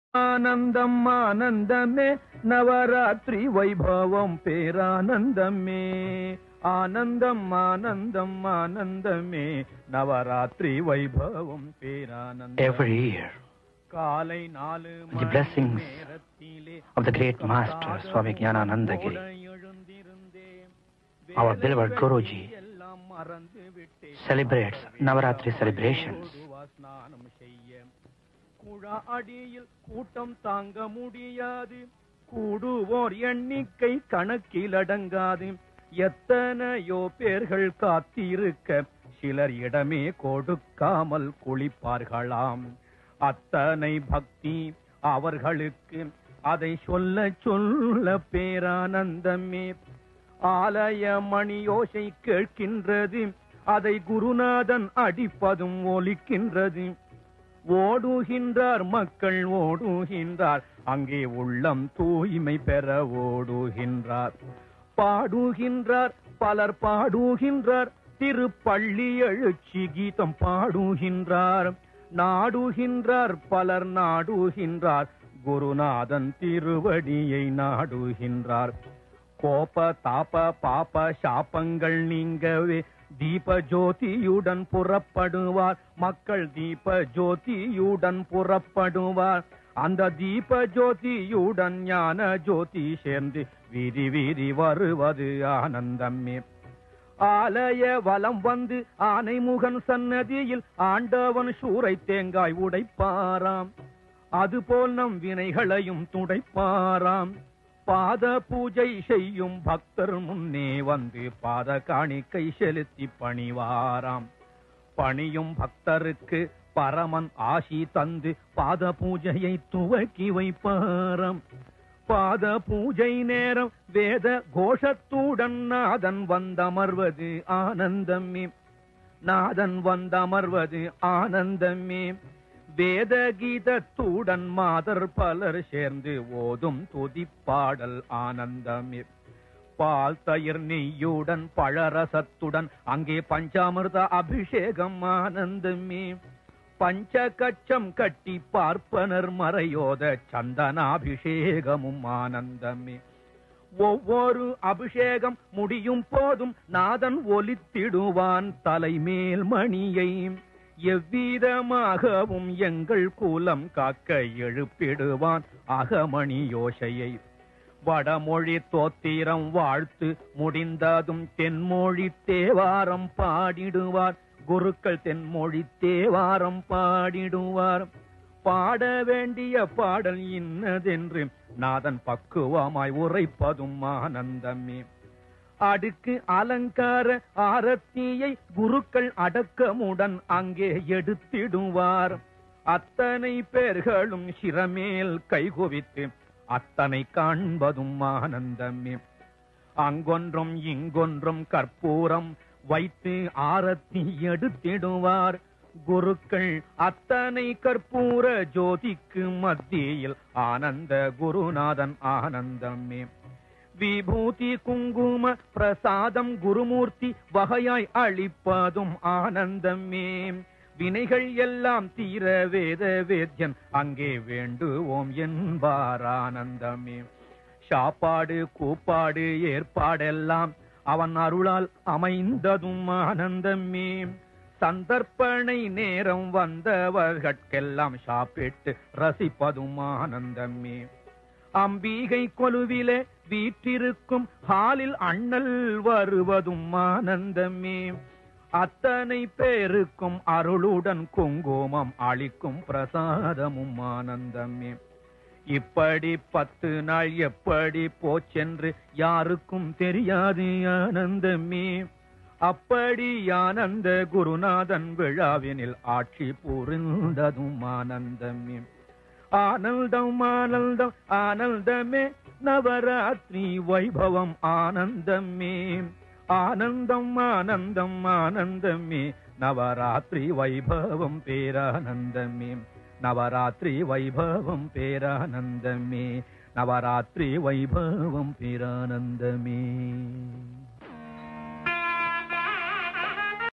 ஆனந்தம் ஆனந்தமே நவராத்திரி வைபவம் பேரானந்தமே ஆனந்தம் ஆனந்தம் ஆனந்தமே நவராத்திரி வைபவம் பேரானந்தம் Every year, காலை நாலு the blessings of the great master Swami Jnanananda Giri, our beloved Guruji, celebrates Navaratri celebrations. குழா அடியில் கூட்டம் தாங்க முடியாது கூடுவோர் எண்ணிக்கை கணக்கில் அடங்காது எத்தனையோ பேர்கள் காத்திருக்க சிலர் இடமே கொடுக்காமல் குளிப்பார்களாம் அத்தனை பக்தி அவர்களுக்கு அதை சொல்ல சொல்ல பேரானந்தமே ஆலய மணியோசை கேட்கின்றது அதை குருநாதன் அடிப்பதும் ஒலிக்கின்றது ஓடுகின்றார் மக்கள் ஓடுகின்றார் அங்கே உள்ளம் தூய்மை பெற ஓடுகின்றார் பாடுகின்றார் பலர் பாடுகின்றார் திருப்பள்ளி எழுச்சி கீதம் பாடுகின்றார் நாடுகின்றார் பலர் நாடுகின்றார் குருநாதன் திருவடியை நாடுகின்றார் கோப தாப பாப சாபங்கள் நீங்கவே தீப ஜோதியுடன் புறப்படுவார் மக்கள் தீப ஜோதியுடன் புறப்படுவார் அந்த தீப ஜோதியுடன் ஞான ஜோதி சேர்ந்து வீதி வீதி வருவது ஆனந்தமே ஆலய வலம் வந்து ஆனைமுகன் சன்னதியில் ஆண்டவன் சூறை தேங்காய் உடைப்பாராம் அதுபோல் நம் வினைகளையும் துடைப்பாராம் பாத பூஜை செய்யும் பக்தர் முன்னே வந்து பாத காணிக்கை செலுத்தி பணிவாராம் பணியும் பக்தருக்கு பரமன் ஆசி தந்து பாத பூஜையை துவக்கி வைப்பாராம் பாத பூஜை நேரம் வேத கோஷத்துடன் நாதன் வந்தமர்வது ஆனந்தமே நாதன் வந்தமர்வது ஆனந்தமே வேத கீதத்துடன் மாதர் பலர் சேர்ந்து ஓதும் துதிப்பாடல் ஆனந்தமே பால் தயிர் நெய்யுடன் பழரசத்துடன் அங்கே பஞ்சாமிர்த அபிஷேகம் ஆனந்தமே பஞ்ச கச்சம் கட்டி பார்ப்பனர் மறையோத சந்தனாபிஷேகமும் ஆனந்தமே ஒவ்வொரு அபிஷேகம் முடியும் போதும் நாதன் ஒலித்திடுவான் தலைமேல் மணியை எவ்விதமாகவும் எங்கள் குலம் காக்க எழுப்பிடுவான் அகமணி யோசையை வடமொழி தோத்திரம் வாழ்த்து முடிந்ததும் தென்மொழி தேவாரம் பாடிடுவார் குருக்கள் தென்மொழி தேவாரம் பாடிடுவார் பாட வேண்டிய பாடல் இன்னதென்று நாதன் பக்குவமாய் உரைப்பதும் ஆனந்தமே அடுக்கு அலங்கார ஆரத்தியை குருக்கள் அடக்கமுடன் அங்கே எடுத்திடுவார் அத்தனை பேர்களும் சிரமேல் கைகுவித்து அத்தனை காண்பதும் ஆனந்தமே அங்கொன்றும் இங்கொன்றும் கற்பூரம் வைத்து ஆரத்தி எடுத்திடுவார் குருக்கள் அத்தனை கற்பூர ஜோதிக்கு மத்தியில் ஆனந்த குருநாதன் ஆனந்தமே விபூதி குங்கும பிரசாதம் குருமூர்த்தி வகையாய் அளிப்பதும் ஆனந்தமே வினைகள் எல்லாம் தீர வேத வேத்யன் அங்கே வேண்டுவோம் என்பார் ஆனந்தமே சாப்பாடு கூப்பாடு ஏற்பாடெல்லாம் அவன் அருளால் அமைந்ததும் ஆனந்தமே சந்தர்ப்பணை நேரம் வந்தவர்கட்கெல்லாம் சாப்பிட்டு ரசிப்பதும் ஆனந்தமே அம்பிகை கொலுவிலே வீற்றிருக்கும் ஹாலில் அண்ணல் வருவதும் ஆனந்தமே அத்தனை பேருக்கும் அருளுடன் குங்குமம் அளிக்கும் பிரசாதமும் ஆனந்தமே இப்படி பத்து நாள் எப்படி போச்சென்று யாருக்கும் தெரியாது ஆனந்தமே அப்படி ஆனந்த குருநாதன் விழாவினில் ஆட்சி புரிந்ததும் ஆனந்தமே ஆனந்தம் ஆனந்தம் ஆனந்தமே நவராத்திரி வைபவம் ஆனந்தமே ஆனந்தம் ஆனந்தம் ஆனந்தமே நவராத்திரி வைபவம் பேரானந்தமே நவராத்திரி வைபவம் பேரானந்தமே நவராத்திரி வைபவம் பேரானந்தமே